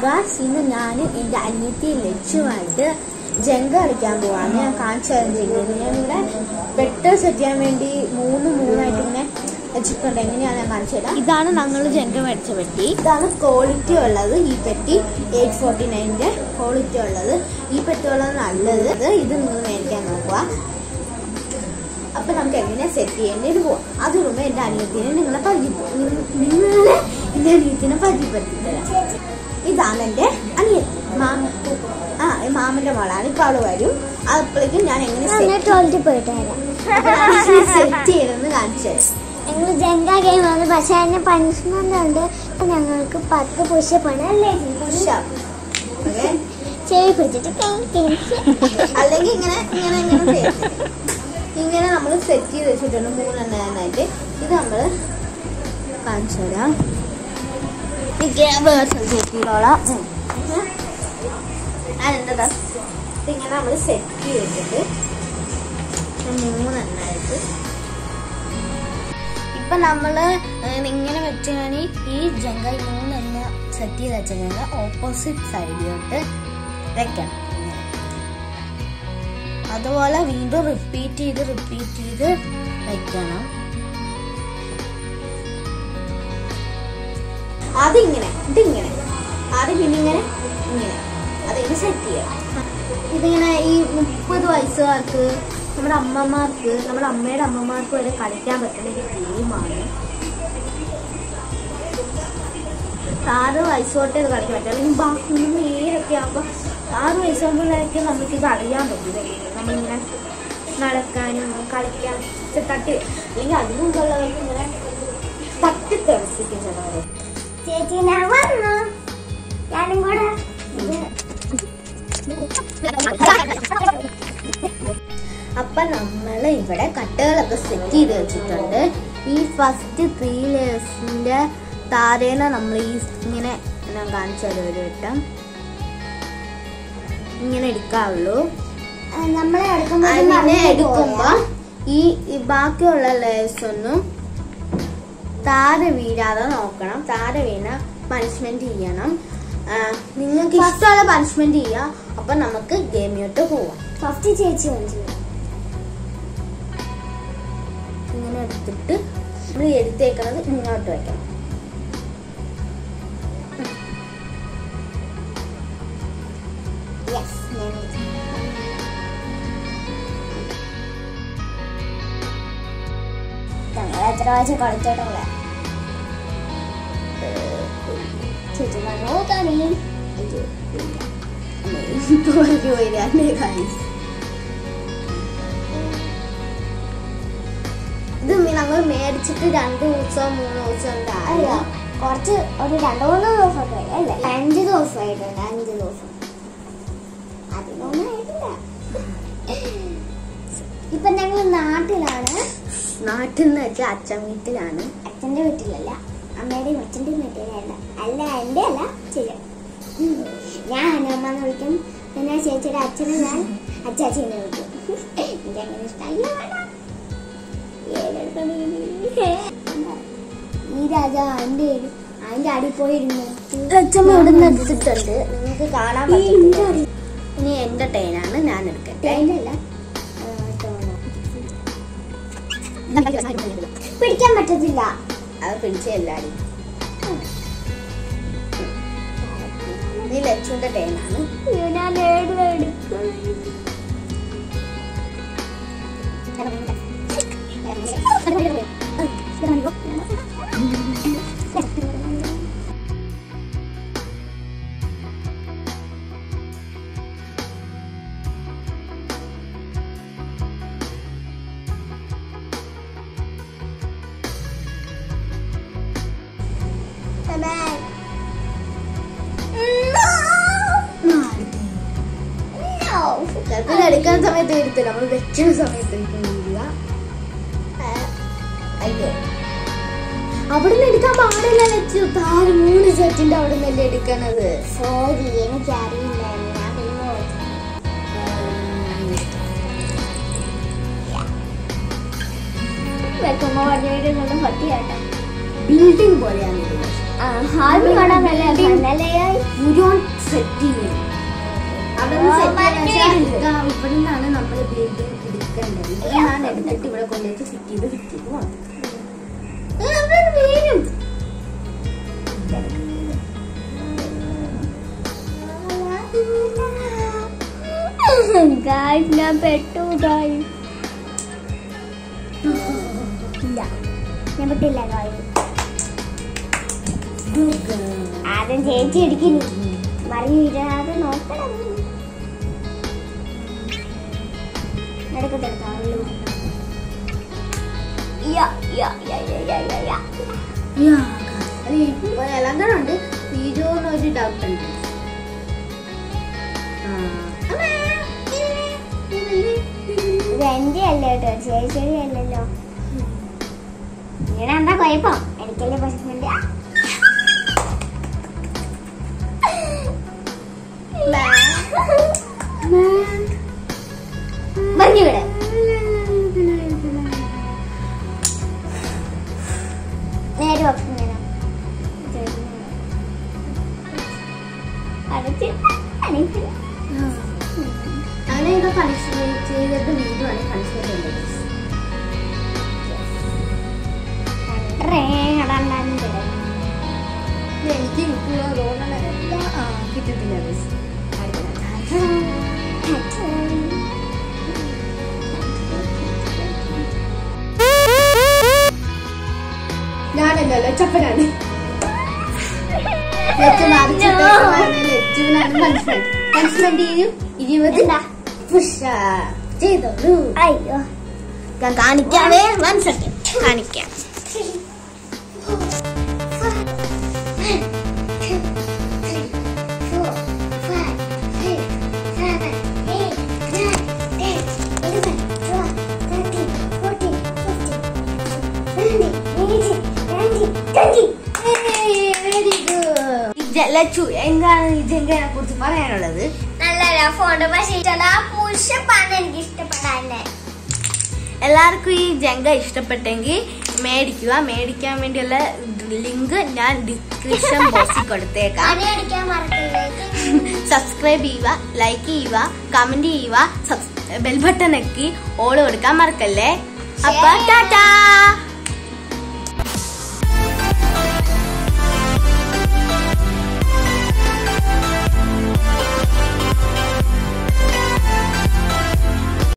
Gauss ഇന്ന് ഞാൻ എൻ്റെ അനിയത്തി ലക്ഷ്യമായിട്ട് ജങ്ക കളിക്കാൻ പോവാണ് ഞാൻ കാണിച്ചു തരാൻ ചെയ്യുന്നത് ഞാനിവിടെ പെട്ട് സെറ്റ് ചെയ്യാൻ വേണ്ടി മൂന്ന് മൂന്നായിട്ട് ഇങ്ങനെ വെച്ചിട്ടുണ്ട് എങ്ങനെയാണ് ഞാൻ കാണിച്ചു തരാം ഇതാണ് ഞങ്ങൾ ജങ്ക മേടിച്ച പെട്ടി ഇതാണ് ക്വാളിറ്റി ഉള്ളത് ഈ പെട്ടി എയ്റ്റ് ഫോർട്ടി നയൻ്റെ ക്വാളിറ്റി ഉള്ളത് ഈ പെട്ടി ഉള്ളത് നല്ലത് ഇത് നിങ്ങൾ മേടിക്കാൻ നോക്കുക അപ്പൊ നമുക്ക് എങ്ങനെ സെറ്റ് ചെയ്യേണ്ടത് പോവാം അതിനു മുമ്പ് എന്റെ അനിയത്തിനെ നിങ്ങളെ പരിചയപ്പെടും നിങ്ങളെ എന്റെ അനിയത്തിനെ പരിചയപ്പെടുത്തി തരാം ഇതാണ് എന്റെ അനിയൻ മാമ ആ ഈ മാമന്റെ മോളാണ് ഇപ്പൊ അവള് വരും അപ്പോഴേക്കും ഞാൻ എങ്ങനെ ടോയ്ലറ്റിൽ പോയിട്ട് വരാം സെറ്റ് ചെയ്തെന്ന് കാണിച്ചു തരാം ഞങ്ങൾ ജങ്ക ഗെയിം ആണ് പക്ഷെ അതിന് പണിഷ്മെന്റ് ഉണ്ട് ഞങ്ങൾക്ക് പത്ത് പുഷപ്പാണ് അല്ലേ Push-up. Okay? ചെവി പിടിച്ചിട്ട് കൈ കൈ. അല്ലെങ്കിൽ ഇങ്ങനെ ഇങ്ങനെ ഇങ്ങനെ ചെയ്യരുത്. ഇങ്ങനെ നമ്മൾ സെറ്റ് ചെയ്ത് വെച്ചിട്ടുണ്ട് മൂന്നെണ്ണായിട്ട് ഇത് നമ്മൾ കാണിച്ചു തരാം സെറ്റ് ചെയ്തോളാം അതെന്താ ഇതിങ്ങനെ നമ്മൾ സെറ്റ് ചെയ്തിട്ട് മൂന്നെണ്ണായിട്ട് ഇപ്പൊ നമ്മള് ഏഹ് ഇങ്ങനെ വെച്ചാൽ ഈ ജങ്ക ഈ മൂന്നെണ്ണ സെറ്റ് ചെയ്ത് വെച്ചിട്ടുണ്ടെങ്കിൽ ഓപ്പോസിറ്റ് സൈഡിലോട്ട് വെക്കണം ഇങ്ങനെ. അതുപോലെ വീണ്ടും റിപ്പീറ്റ് ചെയ്ത് റിപ്പീറ്റ് ചെയ്ത് വെക്കണം അതിങ്ങനെ ഇതിങ്ങനെ ആദ്യം പിന്നെ ഇങ്ങനെ ഇങ്ങനെ അതിങ്ങനെ സെറ്റ് ചെയ്യണം ഇതിങ്ങനെ ഈ മുപ്പത് വയസ്സുകാർക്ക് നമ്മുടെ അമ്മമാർക്ക് നമ്മുടെ അമ്മയുടെ അമ്മമാർക്ക് വരെ കളിക്കാൻ പറ്റുന്ന ഒരു ഗെയിമാണ് ആറ് വയസ്സ് തൊട്ടേ ഇത് കളിക്കാൻ പറ്റും അല്ലെങ്കിൽ ബാക്കി നേരൊക്കെ ആകുമ്പോൾ ആറ് വയസ്സാകുമ്പോഴേക്ക് നമുക്ക് ഇത് അറിയാൻ പറ്റില്ല നമ്മളിങ്ങനെ നടക്കാനും കളിക്കാൻ ഇച്ചിരി തട്ടി അല്ലെങ്കിൽ അതിന് മുമ്പുള്ളവർക്ക് ഇങ്ങനെ തട്ടി തെളിപ്പിക്കും ചിലവർ ചേച്ചി ഞാൻ വന്നു ഞാനും കൂടെ അപ്പൊ നമ്മൾ ഇവിടെ കട്ടകളൊക്കെ സെറ്റ് ചെയ്ത് വെച്ചിട്ടുണ്ട് ഈ ഫസ്റ്റ് ത്രീ ലേയേഴ്സിന്റെ താരേന നമ്മൾ ഈ ഇങ്ങനെ ഞാൻ കാണിച്ചു തരാം ഒരു വട്ടം ഇങ്ങനെ എടുക്കാവുള്ളൂ നമ്മളെ എടുക്കുമ്പോൾ അതിനെ എടുക്കുമ്പോ ഈ ഈ ബാക്കിയുള്ള ലേയേഴ്സ് ഒന്നും താര വീഴാതെ നോക്കണം താര വീണ പണിഷ്മെന്റ് ചെയ്യണം ആ, നിങ്ങൾക്ക് ഇഷ്ടമുള്ള പണിഷ്മെന്റ് ചെയ്യാം അപ്പൊ നമുക്ക് ഗെയിമിലോട്ട് പോവാം ഫസ്റ്റ് ചേച്ചി വന്നു ഇങ്ങനെ എടുത്തിട്ട് നമ്മൾ എടുത്തേക്കുന്നത് ഇങ്ങോട്ട് വെക്കണം യെസ് ഞാൻ ഞങ്ങൾ എത്ര പ്രാവശ്യം കളിച്ചിട്ടുള്ള ചേച്ചി നോക്കാണീ തോൽവി വരാണ്ട് guys. ഇത് ഞങ്ങൾ മേടിച്ചിട്ട് രണ്ട് ദിവസം മൂന്ന് ദിവസം അല്ല ഉണ്ടായില്ല കുറച്ച് ഒരു രണ്ടു മൂന്ന് ദിവസമൊക്കെ ആയി, അല്ലേ അഞ്ച് ദിവസമായിട്ടുണ്ട് അഞ്ച് ദിവസം അതിനൊന്നും ആയിട്ടില്ല ഇപ്പൊ ഞങ്ങൾ നാട്ടിലാണ് നാട്ടിൽ നിന്ന് വെച്ചാൽ അച്ഛൻ വീട്ടിലാണ് അച്ഛന്റെ വീട്ടിലല്ല അമ്മയുടെയും അച്ഛന്റെയും വീട്ടിലല്ല അല്ല എന്റെ അല്ല ശരി ഞാൻ അമ്മ എന്ന് വിളിക്കും പിന്നെ ചേച്ചിയുടെ അച്ഛനെ ഞാൻ അച്ചാച്ചീനെ വിളിക്കും എനിക്ക് അങ്ങനെ ഇഷ്ടമായി ഈ രാജാവ് അതിന്റെ അതിന്റെ അടി പോയിരുന്നു അച്ഛൻ ഇവിടുന്ന് എടുത്തിട്ടുണ്ട് നിങ്ങൾക്ക് കാണാൻ പറ്റില്ല ഇനി എന്റെ ടൈനാണ് ഞാൻ എടുക്കട്ടെ അതിന്റെ അല്ല പിടിക്കാൻ പറ്റത്തില്ല അത് പിടിച്ച എല്ലാരും ഇത് ലച്ചുവിന്റെ ടൈനാണ് അയ്യോ, ഞാൻ ഏട് എടുക്കും ചിലപ്പോൾ എടുക്കുന്ന സമയത്ത് എടുത്തില്ല നമ്മൾ വെക്കുന്ന സമയത്ത് എടുക്കുന്നില്ല അയ്യോ അവിടെ നിന്ന് എടുക്കാൻ പാടില്ല ലച്ചു താഴെ മൂന്ന് സെറ്റിന്റെ അവിടെ നിന്നല്ലേ എടുക്കണത് സോറി എനിക്കറിയില്ലായിരുന്നു ഞാൻ പിന്നെ ഓർത്തു. വെക്കുമ്പോ വണ്ടിയുടെ പറ്റിയാട്ടോ ബിൽഡിംഗ് പോലെയാണ് ഇത് ഹാളിൽ കാണാനല്ലേ മണ്ണലയായി മുഴുവൻ സെറ്റ് ചെയ്യും അവിടെ ഓ, സെറ്റ് മറ്റേ ഇവിടെ നിന്നാണ് നമ്മൾ ബ്ലേഡ് എടുക്കേണ്ടത് ഇവിടെ നിന്നാണ് എടുത്തിട്ട് ഇവിടെ കൊണ്ടുവച്ച് ഫിറ്റ് ചെയ്ത് ഫിറ്റ് ചെയ്ത് പോകണം വീഴും ഗായ്സ് ഞാൻ പെട്ടു ഗായ്സ് ഇല്ല ഞാൻ പെട്ടില്ല ഗായ്സ് ആദ്യം ചേച്ചി എടുക്കുന്നു മറിഞ്ഞു വീഴാതെ നോക്കണം എടുക്കത്തെടുക്കാവുള്ളൂ യാ യാ യാ യാ യാ യാ യാ എലങ്കണുണ്ട് തീരുമെന്ന് ഒരു ഡൗട്ട് ഉണ്ട് ആ. അമ്മേ, ഇത് എന്റെ അല്ല കേട്ടോ ചേച്ചിയുടെ അല്ലല്ലോ ഇങ്ങനെ എന്താ കുഴപ്പം എനിക്കല്ലേ പശുവിന്റെ പറഞ്ഞുവിടെ നേരെ വെക്കും ഇങ്ങനെ അടച്ച് അനക്കില്ല അങ്ങനെ ഇത് പണിഷ്മെന്റ് ചെയ്തിട്ട് വീടുമാണ് പണിഷ്മെന്റ് ഉള്ളത് ഇത് എനിക്ക് കിട്ടുക തോന്നണ ആ കിട്ടത്തില്ല ബസ് ഞാനല്ലോ ലച്ചപ്പനാണ് ലച്ചു മറിച്ചിട്ടേക്കുവാണ് ലച്ചുവിനാണ് പണിഷ്മെന്റ് പണിഷ്മെന്റ് ഇരുപത് പുഷ ചെയ്തോളൂ അയ്യോ ഞാൻ കാണിക്കാവേ വൺ സെക്കൻഡ് കാണിക്കാം ലച്ചു എന്താണ് ഈ ജങ്കനെ കുറിച്ച് പറയാനുള്ളത് നല്ല രസമുണ്ട് പക്ഷേ ചില പുഷപ്പാണ് എനിക്ക് ഇഷ്ടപ്പെടാൻ എല്ലാവർക്കും ഈ ജങ്ക ഇഷ്ടപ്പെട്ടെങ്കിൽ മേടിക്കുക മേടിക്കാൻ വേണ്ടിയുള്ള ലിങ്ക് ഞാൻ ഡിസ്ക്രിപ്ഷൻ ബോക്സിൽ കൊടുത്തേക്കാം പണി അടിക്കാൻ മറക്കില്ലേ സബ്സ്ക്രൈബ് ചെയ്യുക ലൈക്ക് ചെയ്യുക കമന്റ് ചെയ്യുക ബെൽ ബട്ടൺ നെക്കി ഓൾ കൊടുക്കാൻ മറക്കല്ലേ അപ്പൊ ശരി. ടാറ്റാ